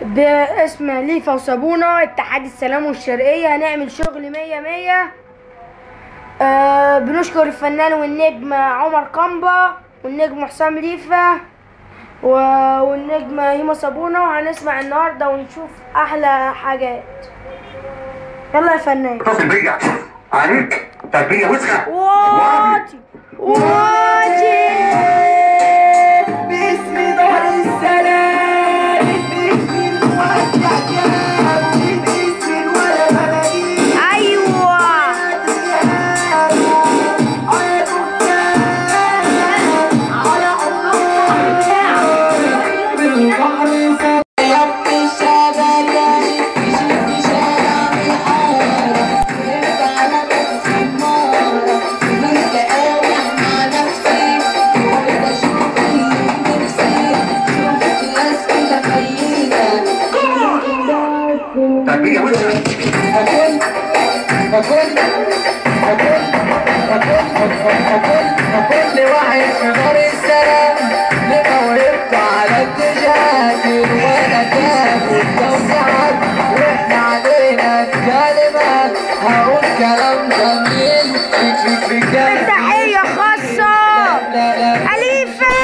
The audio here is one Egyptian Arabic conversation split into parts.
باسم ليفا وصابونة اتحاد السلام والشرقية هنعمل شغل مية مية آه بنشكر الفنان والنجم عمر قنبة والنجم حسام ليفا و- والنجم هيما صابونة وهنسمع النهاردة ونشوف أحلى حاجات يلا يا فنان اتصل بيا عليك تربية وسخة واطي واطي باسم دار السلام باسم الموحد باسم الولا بلدي أيوة على بالبحر يم الشبكة يشد شارع الحارة وانت على نفس النارة وانت قاوح مع نفسك وانت شوف نفسي شوفك ناس كده خيرة تربية وسخة أكل أكل أكل أكل أكل أكل واحد في دار السلام نبقى وقفت على التجاهل وأنا تاخد توسعات وإحنا علينا الكلمات هقول كلام جميل في في في كلام تحية خاصة لا لا أليفة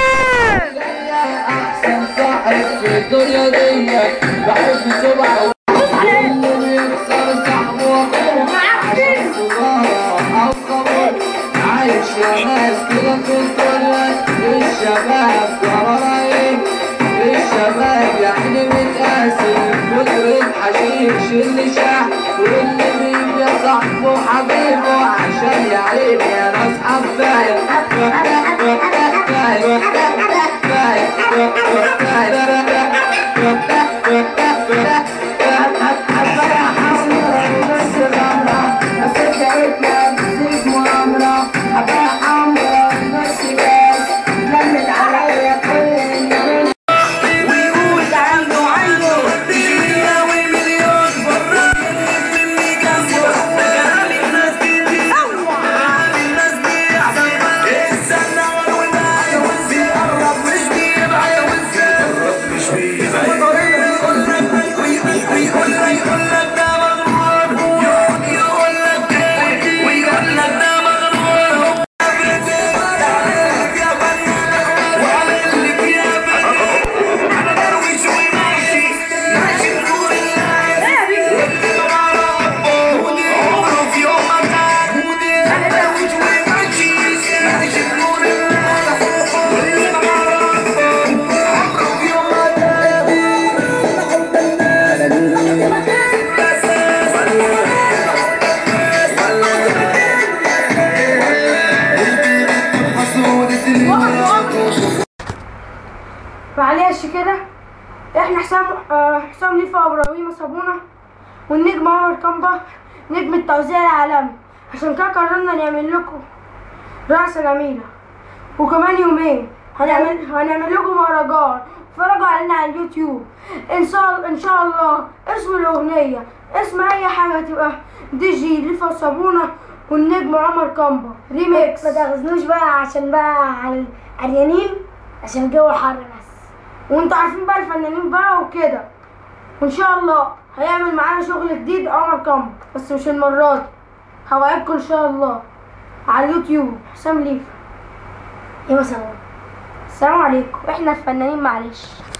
احسن صاحب في الدنيا دي بحب سبعة اللي بيكسر صاحبه واخوه عشان صغار او قبر عايش يا ناس كده في الدنيا الشباب قرار ايه الشباب يعني متقاسم كتر الحشيش اللي شاح واللي بيبيع صاحبه حبيبه عشان يا عيني يا ناس حبايب ويقول عنده عنده دنيا ومليون فرق في اللي جنبه خلي الناس دي خلي الناس دي احسن استنى والولاية بيقرب مش بيبعد بيقرب مش بيبعد ويقول لك ويقول لك يقول لك ده مغرور يقول يقول لك ده ويقول لك ده مغرور عليك يا بنات وعليك يا بنات انا درويش وماشي ماشي بنور الله واللي مع ربه ودي عمره في يوم ما كان ودي انا درويش وماشي ماشي بنور الله واللي مع ربه عمره في يوم ما كان معلش كده احنا حسام آه، حسام ليفا وابراهيم صابونة والنجم عمر كامبا نجم التوزيع العالمي عشان كده قررنا نعمل لكم رأس الأمينة وكمان يومين هنعمل هنعمل لكم مهرجان اتفرجوا علينا على اليوتيوب ان شاء ان شاء الله اسم الاغنيه اسم اي حاجه تبقى دي جي ليفا صابونه والنجم عمر كامبا ريميكس ما تاخذنوش بقى عشان بقى على العريانين عشان الجو حر بس وانتوا عارفين بقى الفنانين بقى وكده وان شاء الله هيعمل معانا شغل جديد عمر كامب بس مش المرة دي هوعدكم ان شاء الله على اليوتيوب حسام ليفا ايه مثلا السلام عليكم احنا الفنانين معلش